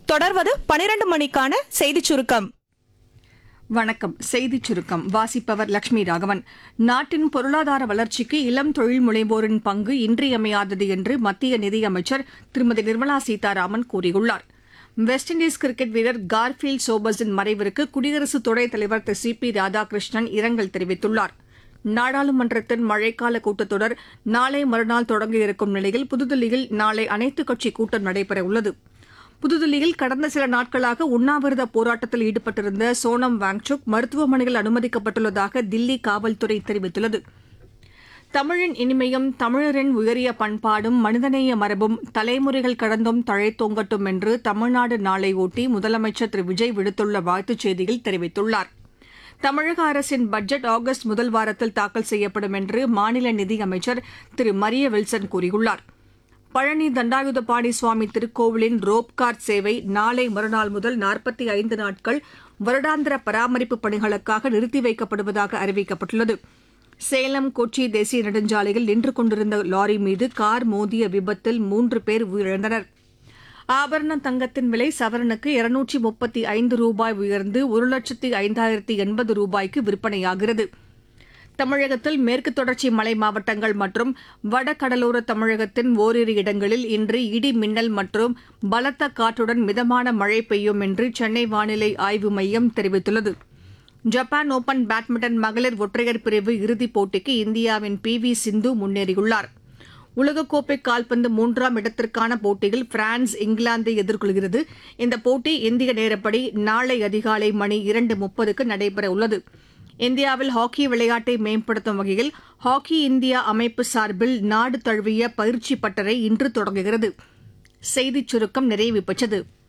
தொடர்வது பனிரெண்டு மணிக்கான செய்திச் சுருக்கம் வணக்கம் செய்திச் சுருக்கம் வாசிப்பவர் லட்சுமி ராகவன் நாட்டின் பொருளாதார வளர்ச்சிக்கு இளம் தொழில் முனைவோரின் பங்கு இன்றியமையாதது என்று மத்திய நிதியமைச்சர் திருமதி நிர்மலா சீதாராமன் கூறியுள்ளார் வெஸ்ட் இண்டீஸ் கிரிக்கெட் வீரர் கார்ஃபீல்ட் சோபர்ஸின் மறைவிற்கு குடியரசு துணைத் தலைவர் திரு சி பி ராதாகிருஷ்ணன் இரங்கல் தெரிவித்துள்ளார் நாடாளுமன்றத்தின் மழைக்கால கூட்டத்தொடர் நாளை மறுநாள் தொடங்க இருக்கும் நிலையில் புதுதில்லியில் நாளை அனைத்துக் கட்சி கூட்டம் நடைபெறவுள்ளது புதுதில்லியில் கடந்த சில நாட்களாக உண்ணாவிரத போராட்டத்தில் ஈடுபட்டிருந்த சோனம் வாங்சுக் மருத்துவமனையில் அனுமதிக்கப்பட்டுள்ளதாக தில்லி காவல்துறை தெரிவித்துள்ளது தமிழின் இனிமையும் தமிழரின் உயரிய பண்பாடும் மனிதநேய மரபும் தலைமுறைகள் கடந்தும் தழைத்தோங்கட்டும் என்று தமிழ்நாடு நாளை ஒட்டி முதலமைச்சர் திரு விஜய் விடுத்துள்ள வாழ்த்துச் செய்தியில் தெரிவித்துள்ளார் தமிழக அரசின் பட்ஜெட் ஆகஸ்ட் முதல் வாரத்தில் தாக்கல் செய்யப்படும் என்று மாநில நிதியமைச்சர் திரு மரிய வில்சன் கூறியுள்ளார் பழனி தண்டாயுதபாணி சுவாமி திருக்கோவிலின் ரோப்கார் சேவை நாளை மறுநாள் முதல் நாற்பத்தி ஐந்து நாட்கள் வருடாந்திர பராமரிப்பு பணிகளுக்காக நிறுத்தி வைக்கப்படுவதாக அறிவிக்கப்பட்டுள்ளது சேலம் கொச்சி தேசிய நெடுஞ்சாலையில் நின்று கொண்டிருந்த லாரி மீது கார் மோதிய விபத்தில் மூன்று பேர் உயிரிழந்தனர் ஆபரண தங்கத்தின் விலை சவரனுக்கு இருநூற்றி முப்பத்தி ஐந்து ரூபாய் உயர்ந்து ஒரு லட்சத்தி ஐந்தாயிரத்தி எண்பது ரூபாய்க்கு விற்பனையாகிறது தமிழகத்தில் மேற்கு தொடர்ச்சி மலை மாவட்டங்கள் மற்றும் வடகடலோர தமிழகத்தின் ஓரிரு இடங்களில் இன்று இடி மின்னல் மற்றும் பலத்த காற்றுடன் மிதமான மழை பெய்யும் என்று சென்னை வானிலை ஆய்வு மையம் தெரிவித்துள்ளது ஜப்பான் ஓபன் பேட்மிண்டன் மகளிர் ஒற்றையர் பிரிவு இறுதிப் போட்டிக்கு இந்தியாவின் பி வி சிந்து முன்னேறியுள்ளார் உலகக்கோப்பை கால்பந்து மூன்றாம் இடத்திற்கான போட்டியில் பிரான்ஸ் இங்கிலாந்தை எதிர்கொள்கிறது இந்த போட்டி இந்திய நேரப்படி நாளை அதிகாலை மணி இரண்டு முப்பதுக்கு நடைபெறவுள்ளது இந்தியாவில் ஹாக்கி விளையாட்டை மேம்படுத்தும் வகையில் ஹாக்கி இந்தியா அமைப்பு சார்பில் நாடு தழுவிய பயிற்சி பட்டறை இன்று தொடங்குகிறது செய்திச் சுருக்கம் நிறைவு பெற்றது